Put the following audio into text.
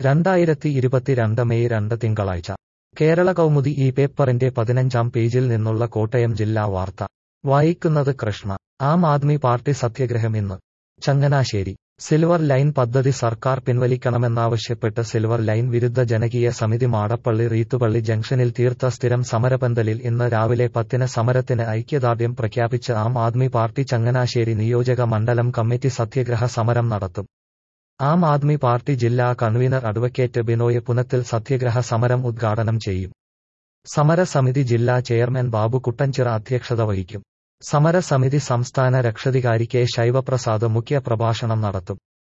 രണ്ടായിരത്തി ഇരുപത്തിരണ്ട് മെയ് രണ്ട് തിങ്കളാഴ്ച കേരള കൗമുദി ഈ പേപ്പറിന്റെ പതിനഞ്ചാം പേജിൽ നിന്നുള്ള കോട്ടയം ജില്ലാ വാർത്ത വായിക്കുന്നത് കൃഷ്ണ ആം ആദ്മി പാർട്ടി സത്യഗ്രഹം ഇന്ന് ചങ്ങനാശ്ശേരി സിൽവർ ലൈൻ പദ്ധതി സർക്കാർ പിൻവലിക്കണമെന്നാവശ്യപ്പെട്ട് സിൽവർ ലൈൻ വിരുദ്ധ ജനകീയ സമിതി മാടപ്പള്ളി റീത്തുപള്ളി ജംഗ്ഷനിൽ തീർത്ത സ്ഥിരം സമരപന്തലിൽ ഇന്ന് രാവിലെ പത്തിന് സമരത്തിന് ഐക്യദാർഢ്യം പ്രഖ്യാപിച്ച് ആം ആദ്മി പാർട്ടി ചങ്ങനാശ്ശേരി നിയോജക മണ്ഡലം കമ്മിറ്റി സത്യഗ്രഹ സമരം നടത്തും ആം ആദ്മി പാർട്ടി ജില്ലാ കൺവീനർ അഡ്വക്കേറ്റ് ബിനോയ് പുനത്തിൽ സത്യഗ്രഹ സമരം ഉദ്ഘാടനം ചെയ്യും സമരസമിതി ജില്ലാ ചെയർമാൻ ബാബു കുട്ടഞ്ചിറ അധ്യക്ഷത വഹിക്കും സമരസമിതി സംസ്ഥാന രക്ഷാധികാരി കെ ശൈവപ്രസാദ് മുഖ്യ പ്രഭാഷണം നടത്തും